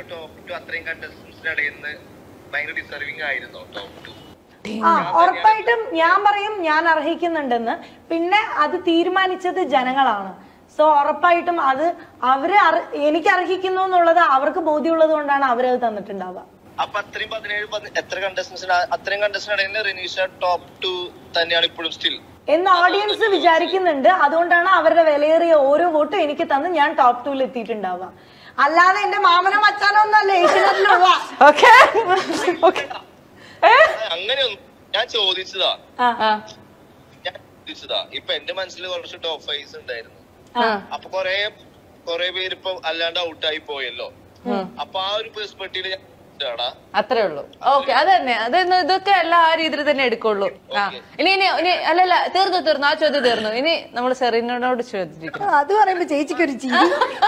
Top two അത്രയും കണ്ടസ്റ്റൻസിന്റെ ഇടയിൽ നിന്ന് ഭയങ്കര ഡിസർവിംഗ് ആയിരുന്നോ ടോപ്പ് ടു ആ ഉറപ്പായിട്ടും ഞാൻ പറയും ഞാൻ അർഹിക്കുന്നുണ്ടെന്ന് പിന്നെ അത് തീരുമാനിച്ചത് ജനങ്ങളാണ് സോ ഉറപ്പായിട്ടും അത് അവര് അർ- എനിക്ക് അർഹിക്കുന്നു എന്നുള്ളത് അവർക്ക് ബോധ്യമുള്ളത് കൊണ്ടാണ് അവരത് തന്നിട്ടുണ്ടാവുക അപ്പൊ അത്രയും പതിനേഴ് പതി- എത്ര കണ്ടസ്റ്റൻസിന് അത്രയും കണ്ടസ്റ്റന്റ് ഇടയിൽ നിന്ന് റിനീഷ ടോപ്പ് ടു തന്നെയാണ് ഇപ്പോഴും സ്റ്റിൽ എന്ന് ഓഡിയൻസ് വിചാരിക്കുന്നുണ്ട് അതുകൊണ്ടാണ് അവരുടെ വിലയേറിയ ഓരോ വോട്ടും എനിക്ക് തന്ന് ഞാൻ ടോപ്പ് ടൂവിൽ എത്തിയിട്ടുണ്ടാവുക അല്ലാതെ എന്റെ മാമനോ മച്ചാനോ ഒന്നല്ല ഏഷ്യനെറ്റിലുള്ള ഓക്കെ ഓക്കെ അങ്ങനെയൊന്നും ഞാൻ ചോദിച്ചതാ ആ ഞാൻ ചോദിച്ചതാ ഇപ്പൊ എന്റെ മനസ്സിൽ കുറച്ച് ടോപ്പ് ഫൈസ് ഉണ്ടായിരുന്നു ആ അപ്പൊ കൊറേ കൊറേ പേര് ഇപ്പൊ അല്ലാണ്ട് ഔട്ടായി പോയല്ലോ അപ്പൊ ആ ഒരു പെർസ്പെക്റ്റീവ് ഞാൻ ചോദിച്ചതാടാ. അത്രേ ഉള്ളൂ ഓക്കെ അത് തന്നെ അത് ഇന്ന് ഇതൊക്കെ എല്ലാം ആ രീതിയിൽ തന്നെ എടുക്കുള്ളൂ ആ ഇനി ഇനി ഇനി അല്ലല്ല തീർന്നു തീർന്നു ആ ചോദ്യം തീർന്നു ഇനി നമ്മൾ സെറീനോട് ചോദിച്ചിരിക്കുന്നു അത് പറയുമ്പോ ചേച്ചിക്ക് ഒരു ചിരി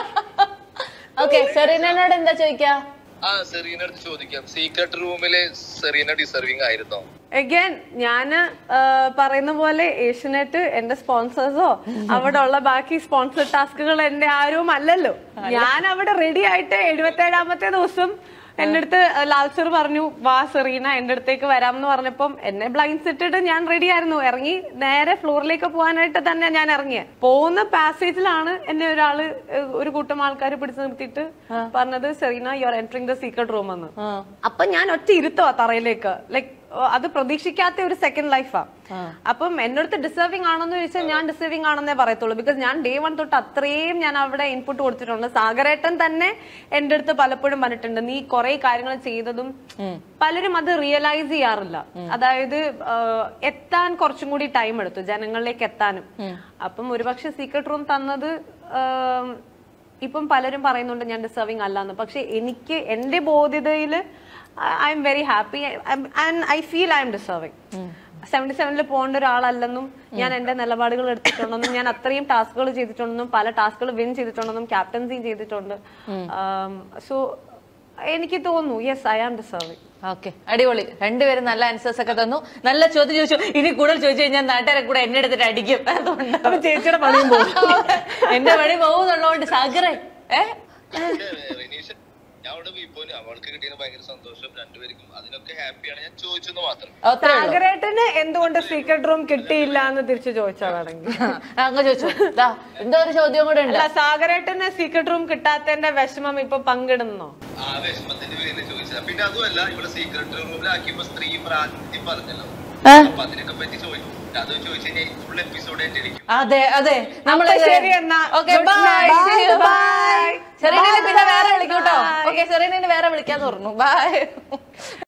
ഓക്കെ സെറീനോട് എന്താ ചോദിക്കാ ആ സെറീന അടുത്ത് ചോദിക്കാം സീക്രട്ട് റൂമില് സെറീന ഡിസർവിംഗ് ആയിരുന്നോ അഗൈൻ ഞാന് ആ, പറയുന്ന പോലെ ഏഷ്യനെറ്റ് എന്റെ സ്പോൺസേഴ്സോ അവിടെ ഉള്ള ബാക്കി സ്പോൺസർ ടാസ്കുകൾ എന്റെ ആരും അല്ലല്ലോ ഞാൻ അവിടെ റെഡി ആയിട്ട് എഴുപത്തി ഏഴാമത്തെ ദിവസം എന്റെ അടുത്ത് ലാൽ സർ പറഞ്ഞു വാ സെറീന എന്റെ അടുത്തേക്ക് വരാമെന്ന് പറഞ്ഞപ്പം എന്നെ ബ്ലൈൻഡ് ഇട്ടിട്ട് ഞാൻ റെഡി ആയിരുന്നു ഇറങ്ങി നേരെ ഫ്ലോറിലേക്ക് പോകാനായിട്ട് തന്നെ ഞാൻ ഇറങ്ങിയത് പോകുന്ന പാസേജിലാണ് എന്നെ ഒരാള് ഏഹ്, ഒരു കൂട്ടം ആൾക്കാർ പിടിച്ചു നിർത്തിയിട്ട് പറഞ്ഞത് Sereena you are entering the secret room എന്ന് അപ്പൊ ഞാൻ ഒറ്റ ഇരുത്തോ തറയിലേക്ക് ലൈക് അത് പ്രതീക്ഷിക്കാത്ത ഒരു സെക്കൻഡ് ലൈഫാ അപ്പം എന്നടുത്ത് ഡിസേർവിംഗ് ആണെന്ന് ചോദിച്ചാൽ ഞാൻ ഡിസേർവിംഗ് ആണെന്നേ പറയത്തുള്ളൂ ബിക്കോസ് ഞാൻ ഡേ വൺ തൊട്ട് അത്രയും ഞാൻ അവിടെ ഇൻപുട്ട് കൊടുത്തിട്ടുണ്ട് സാഗരേട്ടൻ തന്നെ എന്റെ അടുത്ത് പലപ്പോഴും പറഞ്ഞിട്ടുണ്ട് നീ കുറെ കാര്യങ്ങൾ ചെയ്തതും പലരും അത് റിയലൈസ് ചെയ്യാറില്ല അതായത് ആ, എത്താൻ കുറച്ചും കൂടി ടൈം എടുത്തു ജനങ്ങളിലേക്ക് എത്താനും അപ്പം ഒരുപക്ഷെ സീക്രട്ട് റൂം തന്നത് ആം, ഇപ്പം പലരും പറയുന്നുണ്ട് ഞാൻ ഡിസേർവിംഗ് അല്ലാന്ന് പക്ഷെ എനിക്ക് എന്റെ ബോധ്യതയിൽ I'm very happy and I feel I'm deserving seventy സെവനിൽ പോകേണ്ട ഒരാളല്ലെന്നും ഞാൻ എന്റെ നിലപാടുകൾ എടുത്തിട്ടുണ്ടെന്നും ഞാൻ അത്രയും ടാസ്കുകൾ ചെയ്തിട്ടുണ്ടെന്നും പല ടാസ്കുകൾ വിൻ ചെയ്തിട്ടുണ്ടെന്നും ക്യാപ്റ്റൻസിയും ചെയ്തിട്ടുണ്ട് സോ എനിക്ക് തോന്നുന്നു yes I am deserving okay അടിപൊളി രണ്ടുപേരും നല്ല ആൻസേഴ്സ് ഒക്കെ തന്നു നല്ല ചോദ്യം ചോദിച്ചു ഇനി കൂടുതൽ ചോദിച്ചു കഴിഞ്ഞാൽ നാട്ടുകാരെ കൂടെ എന്നെ എടുത്തിട്ട് അടിക്കും അതുകൊണ്ട് ചേച്ചിയുടെ പണിയും പോകും എന്റെ പണി പോകുന്നുള്ളതുകൊണ്ട് സാഗറേ ഏ പക്ഷേ, റിനീഷ ഞാൻ അവിടെ വിപ്പോന് അവൾക്ക് കിട്ടിയത് ഭയങ്കര സന്തോഷം രണ്ടുപേർക്കും അതിനൊക്കെ ഹാപ്പിയാണ് ഞാൻ ചോദിച്ചെന്ന് മാത്രം അത്രേ ഉള്ളൂ സാഗരേട്ടന് എന്തുകൊണ്ട് സീക്രട്ട് റൂം കിട്ടിയില്ല എന്ന് തിരിച്ചു ചോദിച്ചതാണെങ്കിൽ ആ, അങ്ങ് ചോദിച്ചു ദാ എന്തോ ഒരു ചോദ്യം കൂടെ ഉണ്ട് അല്ല സാഗരേട്ടന് സീക്രട്ട് റൂം കിട്ടാത്തതിന്റെ വിഷമം ഇപ്പൊ പങ്കിടുന്നോ ആ വിഷമത്തിന്റെ പേരിൽ ചോദിച്ചതാ പിന്നെ അതുമല്ല ഇവിടെ സീക്രട്ട് റൂമിലാക്കിയപ്പോ സ്ത്രീ പ്രാതിനിധ്യം പറഞ്ഞല്ലോ അപ്പൊ അതിനൊക്കെ പറ്റി ചോദിക്കും അത് ചോദിച്ചു കഴിഞ്ഞാൽ ഫുൾ എപ്പിസോഡ് ആയിട്ട് ഇരിക്കും അതെ അതെ നമ്മൾ അപ്പൊ ശരി എന്നാ. Okay Good bye night. Bye Bye. സെറീനെ Bye, പിന്നെ bye, വേറെ വിളിക്കൂട്ടോ bye. ഓക്കെ സെറീനെ വേറെ വിളിക്കാന്ന് പറഞ്ഞു ബൈ